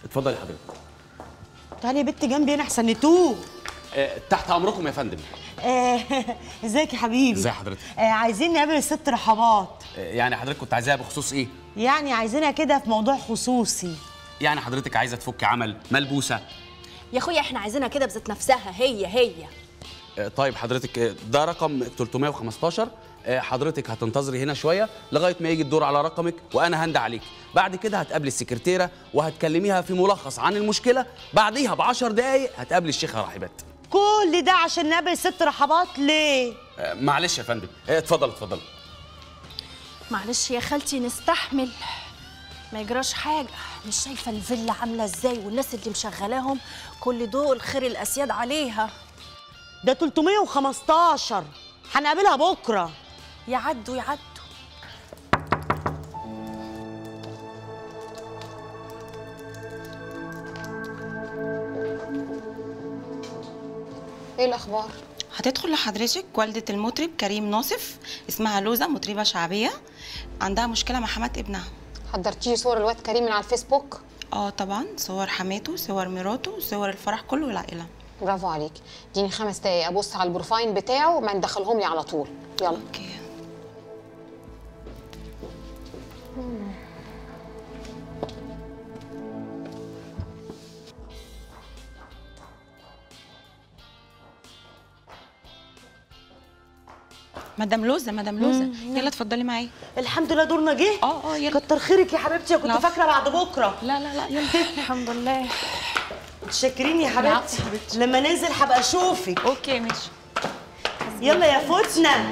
اتفضلي حضرتك تعالي يا بنت جنبي انا احسن نتوه آه، تحت امركم يا فندم آه، ازيك يا حبيبي ازي حضرتك آه، عايزين نقابل الست رحبات آه، يعني حضرتك كنت عايزاها بخصوص ايه يعني عايزينها كده في موضوع خصوصي يعني حضرتك عايزه تفك عمل ملبوسه يا اخويا احنا عايزينها كده بذات نفسها هي هي آه، طيب حضرتك آه، ده رقم 315 آه، حضرتك هتنتظري هنا شويه لغايه ما يجي الدور على رقمك وانا هند عليك بعد كده هتقابلي السكرتيره وهتكلميها في ملخص عن المشكله بعديها ب 10 دقائق هتقابلي الشيخه راحبات كل ده عشان نقابل الست رحبات ليه آه، معلش يا فندم آه، اتفضل اتفضل معلش يا خالتي نستحمل ما يجراش حاجة مش شايفة الفيلا عاملة ازاي والناس اللي مشغلاهم كل دول خير الأسياد عليها ده 315 هنقابلها بكره يعدوا يعدوا ايه الاخبار هتدخل لحضرتك والدة المطرب كريم ناصف اسمها لوزة مطربة شعبية عندها مشكلة مع حمات ابنها حضرتيه صور الواد كريم من على الفيسبوك اه طبعا صور حماته صور مراته صور الفرح كله والعائلة برافو عليك اديني خمس دقايق ابص على البروفايل بتاعه ما ندخلهم لي على طول يلا اوكي مدام لوزة مدام لوزة يلا اتفضلي معايا الحمد لله دورنا جه اه اه يلا كتر خيرك يا حبيبتي كنت العفو. فاكره بعد بكره لا لا لا يلا الحمد لله متشكرين يا حبيبتي لما ننزل هبقى اشوفك اوكي ماشي يلا يا فتنة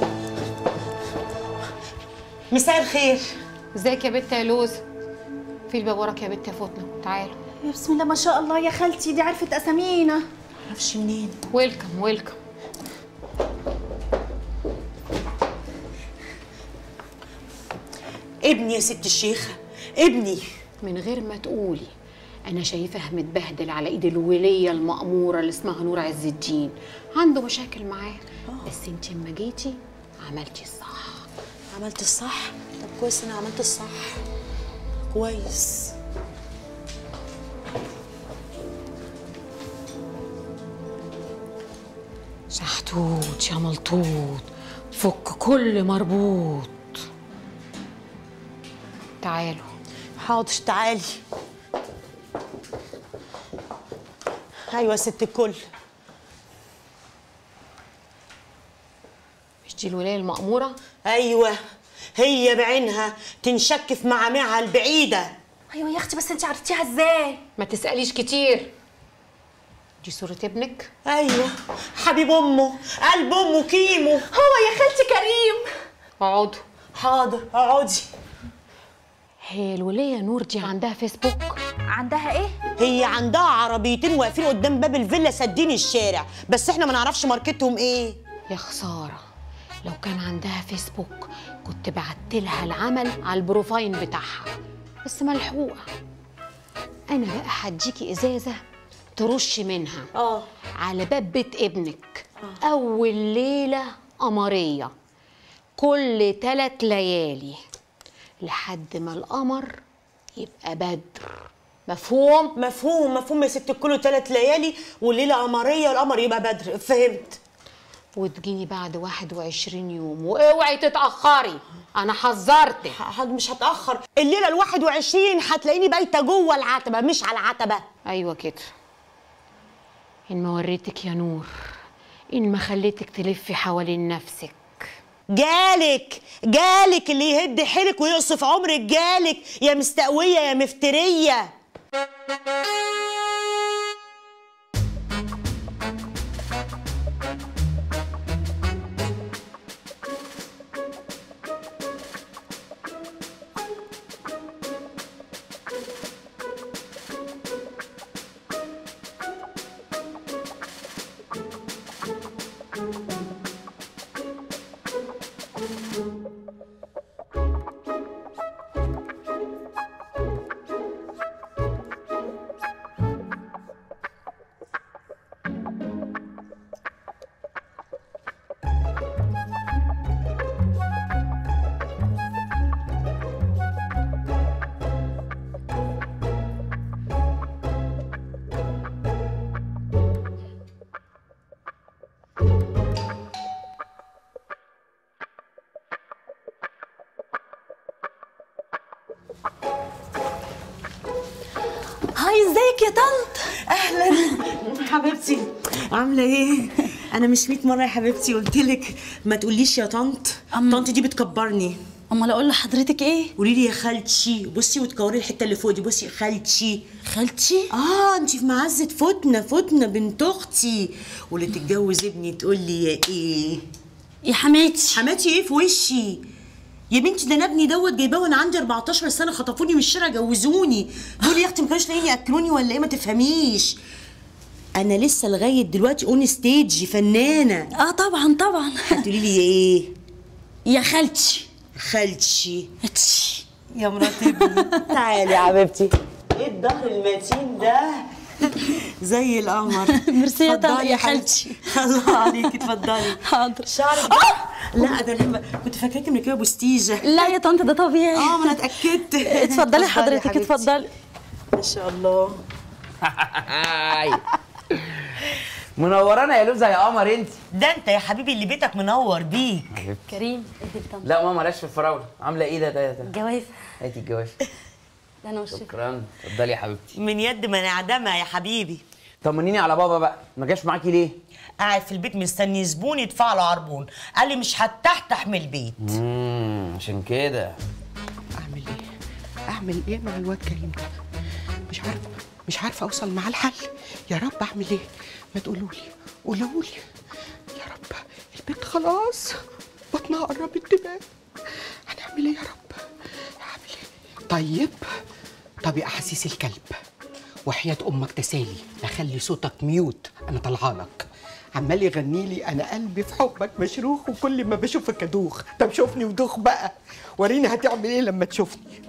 مساء الخير ازيك يا بت يا لوز في الباب وراك يا بت يا فاطمه تعالوا يا بسم الله ما شاء الله يا خالتي دي عرفت أسامينا معرفش منين ويلكم ويلكم ابني يا ست الشيخة ابني من غير ما تقولي انا شايفاه متبهدل على ايد الوليه المأموره اللي اسمها نور عز الدين عنده مشاكل معاه بس انت اما جيتي عملتي الصح عملت الصح طب كويس انا عملت الصح كويس شحتوت يا ملطوط فك كل مربوط تعالوا حاضر تعالي ايوه يا ست الكل مش دي الولايه المأموره ايوه هي بعينها تنشك في معامعها البعيده أيوة يا أختي بس أنت عرفتيها ازاي ما تسأليش كتير دي صورة ابنك ايوه حبيب امه قلب امه كيمو هو يا خالتي كريم اقعدوا حاضر اقعدي هي الولية نور دي عندها فيسبوك عندها إيه؟ هي عندها عربيتين واقفين قدام باب الفيلا سادين الشارع بس احنا ما نعرفش ماركتهم ايه يا خسارة لو كان عندها فيسبوك كنت بعت لها العمل على البروفايل بتاعها بس ملحوقة أنا بقى هديكي إزازة ترش منها اه على باب بيت ابنك أول ليلة قمرية كل تلات ليالي لحد ما القمر يبقى بدر مفهوم؟ مفهوم مفهوم يا ست الكل ثلاث ليالي والليله قمريه والقمر يبقى بدر فهمت وتجيني بعد 21 يوم واوعي تتأخري أنا حذرتك حاضر مش هتاخر الليله ال 21 هتلاقيني بايته جوه العتبه مش على العتبه أيوة كده إن ما وريتك يا نور إن ما خليتك تلفي حوالين نفسك جالك جالك اللي يهد حيلك ويقصف عمرك جالك يا مستقويه يا مفتريه هاي ازيك يا طنط اهلا حبيبتي عامله ايه انا مش 100 مره يا حبيبتي قلت لك ما تقوليش يا طنط أم- طنط دي بتكبرني امال اقول لحضرتك ايه قولي لي يا خالتي بصي وتكوري الحته اللي فوق دي بصي يا خالتي خالتي اه انت في معزه فتنه فتنه بنت اختي واللي تتجوز ابني تقول لي يا ايه يا حماتي حماتي ايه في وشي يا بنتي ده انا ابني دوت جايباه وانا عندي 14 سنه خطفوني من الشارع جوزوني دول يا اختي ما كانوش لاقيين ياكلوني ولا ايه ما تفهميش انا لسه لغايه دلوقتي اون ستيج فنانه اه طبعا طبعا هتقولي لي يا ايه يا خالتي خالتي اتشي. يا مرات ابني تعالي يا حبيبتي ايه الظهر المتين ده زي القمر ميرسي يا طنط اتفضلي يا حبيبتي. الله عليكي اتفضلي حاضر شعرك لا ده انا كنت فاكراكي مركبه بوستيجه لا يا طنط ده طبيعي اه ما انا اتاكدت اتفضلي يا حضرتك حبيبتي. اتفضلي ما شاء الله هاي منورانا يا لوزة يا قمر انت ده انت يا حبيبي اللي بيتك منور بيك كريم ادي الطنط لا ماما لاش في الفراوله عامله ايه ده ده ده جواز هاتي الجواز ده انا والشيخ شكرا اتفضلي يا حبيبتي من يد من عدمها يا حبيبي طمنيني على بابا بقى ما جاش معاكي ليه قاعد في البيت مستني زبون يدفع له عربون قال لي مش هتحتح من البيت امم عشان كده اعمل ايه اعمل ايه مع الواد كريم ده مش عارفه مش عارفه اوصل معاه الحل يا رب اعمل ايه ما تقولوا لي قولوا لي يا رب البنت خلاص بطنها قربت تبان هنعمل ايه يا رب هعمل ايه طيب طب يا احاسيس الكلب وحياة امك تسالي نخلي صوتك ميوت انا طالعه لك عمال يغني لي انا قلبي في حبك مشروخ وكل ما بشوفك ادوخ طب شوفني ودوخ بقى وريني هتعمل ايه لما تشوفني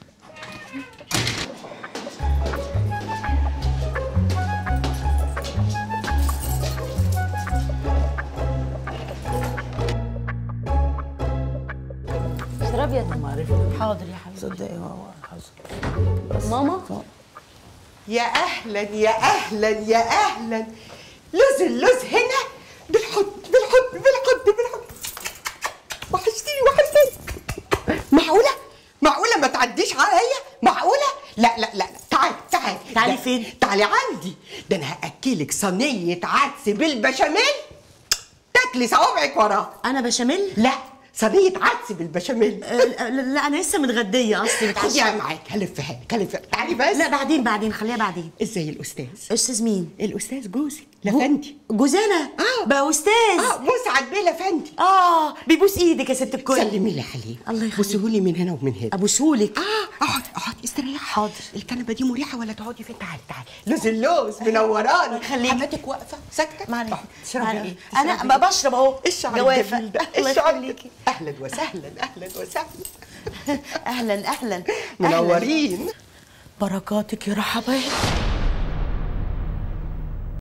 اشربي يا طنط حاضر يا حبيبي صدقي هو ماما يا اهلا يا اهلا يا اهلا لوز اللوز هنا بالحضن بالحضن بالحضن بالحضن وحشتيني وحشتيني معقولة؟ معقولة ما تعديش عليا؟ معقولة؟ لا لا لا لا. تعالي تعالي تعالي ده- فين؟ تعالي عندي ده انا هاكلك صينية عدس بالبشاميل تاكلي صوابعك وراه انا بشاميل لا صينية عدس بالبشاميل آه، لا لا، انا لسه متغديه اصلي متعشى خديها معاك هلفها لك هلفها تعالي بس لا بعدين بعدين خليها بعدين ازاي الاستاذ؟ استاذ مين الاستاذ جوزي لفندي جوزانا آه. بقى استاذ اه مسعد بيه لفندي اه بيبوس ايدك يا ست الكل سلمي لي عليه الله يخليك. بوسيهولي من هنا ومن هنا ابو سولك اه اقعد اقعد استريحي حاضر. الكنبه دي مريحه ولا تقعدي فين تعالي تعالي لوز اللوز منوراني يخليك. حماتك واقفه ساكته معلش آه، تشربي معلش. ايه انا تشربي بقى بشرب اهو إيه الشعر جوافة. الجميل ده الله الشعر يخليكي. اهلا وسهلا اهلا وسهلا اهلا اهلا منورين بركاتك يا رحبات